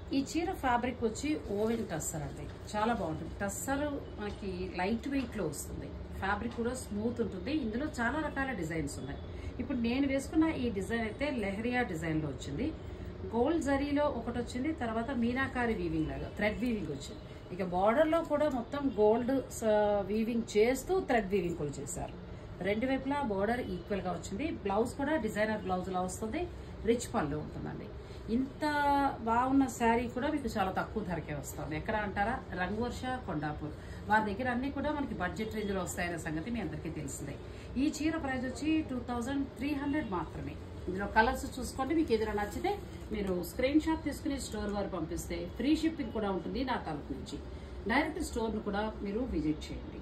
ఈ చీర ఫ్యాబ్రిక్ వచ్చి ఓవెన్ టస్సర్ అండి చాలా బాగుంటుంది టస్సర్ మనకి లైట్ వెయిట్ లో వస్తుంది ఫ్యాబ్రిక్ కూడా స్మూత్ ఉంటుంది ఇందులో చాలా రకాల డిజైన్స్ ఉన్నాయి ఇప్పుడు నేను వేసుకున్న ఈ డిజైన్ అయితే లెహరియా డిజైన్ లో వచ్చింది గోల్డ్ జరీలో ఒకటి వచ్చింది తర్వాత మీనాకారి వీవింగ్ లాగా థ్రెడ్ వీవింగ్ వచ్చింది ఇక బార్డర్ లో కూడా మొత్తం గోల్డ్ వీవింగ్ చేస్తూ థ్రెడ్ వీవింగ్ కూడా చేశారు రెండు వైపులా బార్డర్ ఈక్వల్ గా వచ్చింది బ్లౌజ్ కూడా డిజైనర్ బ్లౌజ్ లా వస్తుంది రిచ్ పళ్ళు ఉంటుందండి ఇంత బాగున్న శారీ కూడా మీకు చాలా తక్కువ ధరకే వస్తుంది ఎక్కడ అంటారా రంగవర్ష కొండాపూర్ వారి దగ్గర అన్ని కూడా మనకి బడ్జెట్ రేంజ్ లో వస్తాయనే సంగతి మీ అందరికీ తెలిసిందే ఈ చీర ప్రైస్ వచ్చి టూ మాత్రమే ఇందులో కలర్స్ చూసుకోండి మీకు ఏదైనా నచ్చితే మీరు స్క్రీన్ షాట్ తీసుకుని స్టోర్ వారు పంపిస్తే ఫ్రీ షిప్పింగ్ కూడా ఉంటుంది నా తరపు నుంచి డైరెక్ట్ స్టోర్ను కూడా మీరు విజిట్ చేయండి